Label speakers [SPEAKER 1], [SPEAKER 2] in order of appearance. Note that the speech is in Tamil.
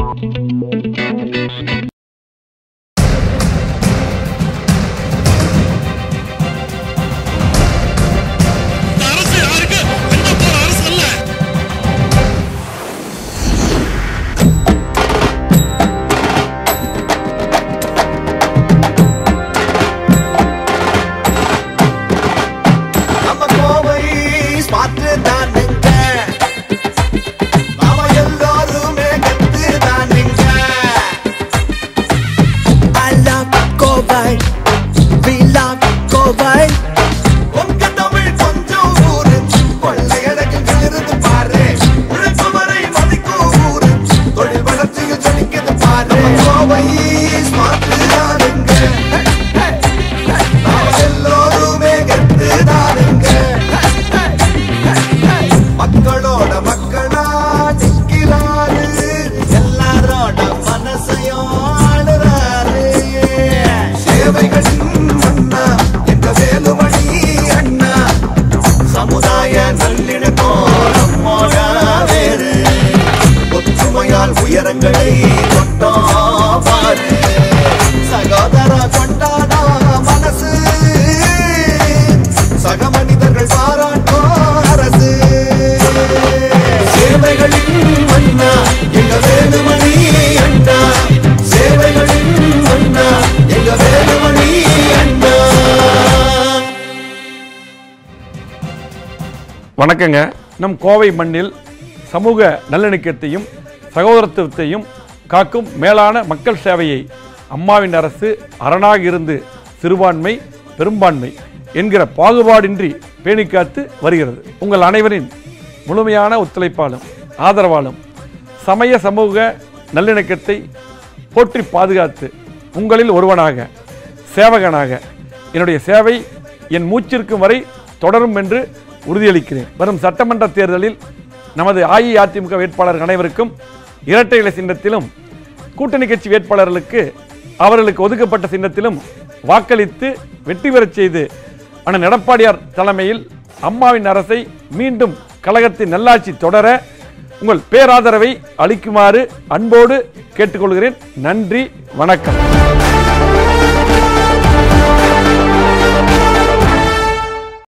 [SPEAKER 1] இந்த அரசு யாருக்கு என்ன போற அரசு அல்ல
[SPEAKER 2] நம்ம கோவை ஸ்மார்ட் தானுங்க நாம எல்லாருமே கத்து தானுங்க
[SPEAKER 3] I love Kobai. We love Kobai.
[SPEAKER 2] உங்க தமிழ் கொஞ்சம் ஊரு கொள்ளையடக்கு இருந்து பாரு உழைப்பு வரை மதிக்கும் ஊரு தொழில் வளர்ச்சியில் ஜொலிக்குது பாரு நம்ம கோவை ஸ்மார்ட் தானுங்க நாம எல்லாருமே கத்து தானுங்க மக்களோட மக்களா நிக்கிறாரு எல்லாரோட மனசையும் ஆளுறாரு சேவைகளின் மன்னா என்ற வேலுமணி அண்ணா சமுதாய நல்லிணக்கம் நம்மோட வேறு ஒற்றுமையால் உயரங்களை தொட்டோம் பாரு சகோதர கொண்டாடா மனசு சக மனிதர்கள் பாராட்டோ அரசு சேவைகளின் மன்னா எங்க வேலுமணி அண்ணா சேவைகளின் மன்னா எங்க வேலுமணி அண்ணா
[SPEAKER 4] வணக்கங்க நம் கோவை மண்ணில் சமூக நல்லிணக்கத்தையும் சகோதரத்துவத்தையும் காக்கும் மேலான மக்கள் சேவையை அம்மாவின் அரசு அரணாக இருந்து சிறுபான்மை பெரும்பான்மை என்கிற பாகுபாடின்றி பேணிக்காத்து வருகிறது உங்கள் அனைவரின் முழுமையான ஒத்துழைப்பாலும் ஆதரவாலும் சமய சமூக நல்லிணக்கத்தை போற்றி பாதுகாத்து உங்களில் ஒருவனாக சேவகனாக என்னுடைய சேவை என் மூச்சிருக்கும் வரை தொடரும் என்று உறுதியளிக்கிறேன் வரும் சட்டமன்ற தேர்தலில் நமது அஇஅதிமுக வேட்பாளர்கள் அனைவருக்கும் இரட்டை இலை சின்னத்திலும் கூட்டணி கட்சி வேட்பாளர்களுக்கு அவர்களுக்கு ஒதுக்கப்பட்ட சின்னத்திலும் வாக்களித்து வெற்றி பெறச் செய்து அண்ணன் எடப்பாடியார் தலைமையில் அம்மாவின் அரசை மீண்டும் கழகத்தின் நல்லாட்சி தொடர உங்கள் பேராதரவை அளிக்குமாறு அன்போடு கேட்டுக்கொள்கிறேன் நன்றி வணக்கம்